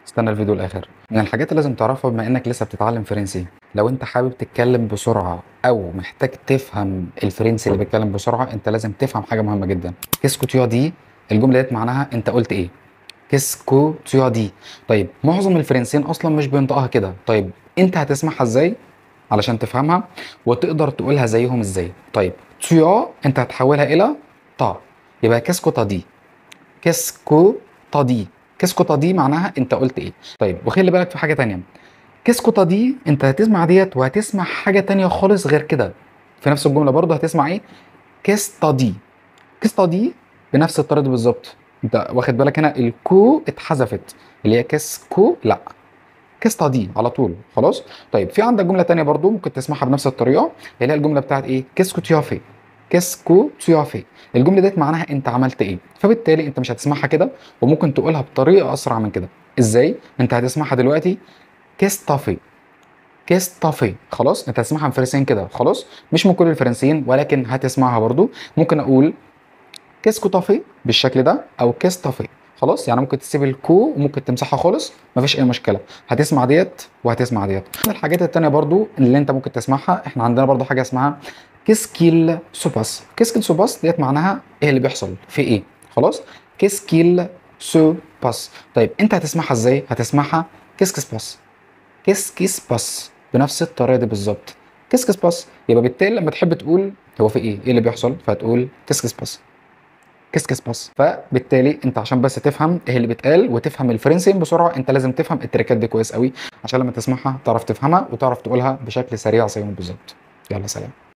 استنى الفيديو الاخر من الحاجات اللي لازم تعرفها بما انك لسه بتتعلم فرنسي لو انت حابب تتكلم بسرعه او محتاج تفهم الفرنسي اللي بيتكلم بسرعه انت لازم تفهم حاجه مهمه جدا كيسكو تيو دي الجمله ديت معناها انت قلت ايه كيسكو تيو دي طيب معظم الفرنسيين اصلا مش بينطقها كده طيب انت هتسمعها ازاي علشان تفهمها وتقدر تقولها زيهم ازاي طيب تيو انت هتحولها الى طا يبقى كيسكو تا دي كيسكو تا دي كيسكو تا دي معناها انت قلت ايه طيب وخلي بالك في حاجه تانية كيسكو تا دي انت هتسمع ديت وهتسمع حاجه تانية خالص غير كده في نفس الجمله برضه هتسمع ايه كيستا دي كيستا دي بنفس الطريقه دي بالظبط انت واخد بالك هنا الكو اتحذفت اللي هي كيسكو لا كيستا دي على طول خلاص طيب في عندك جمله تانية برضو ممكن تسمعها بنفس الطريقه اللي هي الجمله بتاعت ايه كيسكو تيافي كيسكو تيافي الجمله ديت معناها انت عملت ايه فبالتالي انت مش هتسمعها كده وممكن تقولها بطريقه اسرع من كده ازاي انت هتسمعها دلوقتي كيستافي كيستافي خلاص انت هتسمعها من فرنسيين كده خلاص مش من كل الفرنسيين ولكن هتسمعها برضو ممكن اقول كيسكو تافي بالشكل ده او كيستافي خلاص يعني ممكن تسيب الكو وممكن تمسحها خالص مفيش اي مشكله هتسمع ديت وهتسمع ديت من الحاجات التانية برضو اللي انت ممكن تسمعها احنا عندنا برضو حاجه اسمها كيسكيل سوباس كيسكيل سوباس ديت معناها ايه اللي بيحصل في ايه خلاص كيسكيل سوباس طيب انت هتسمعها ازاي هتسمعها كيسكس باس كيسكيس باس بنفس الطريقه دي بالظبط كيسكس باس يبقى بالتالي لما تحب تقول هو في ايه ايه اللي بيحصل فهتقول كيسكس باس كيسكس باس فبالتالي انت عشان بس تفهم ايه اللي بيتقال وتفهم الفرنسي بسرعه انت لازم تفهم التريكات دي كويس قوي عشان لما تسمعها تعرف تفهمها وتعرف تقولها بشكل سريع زيهم بالظبط يلا سلام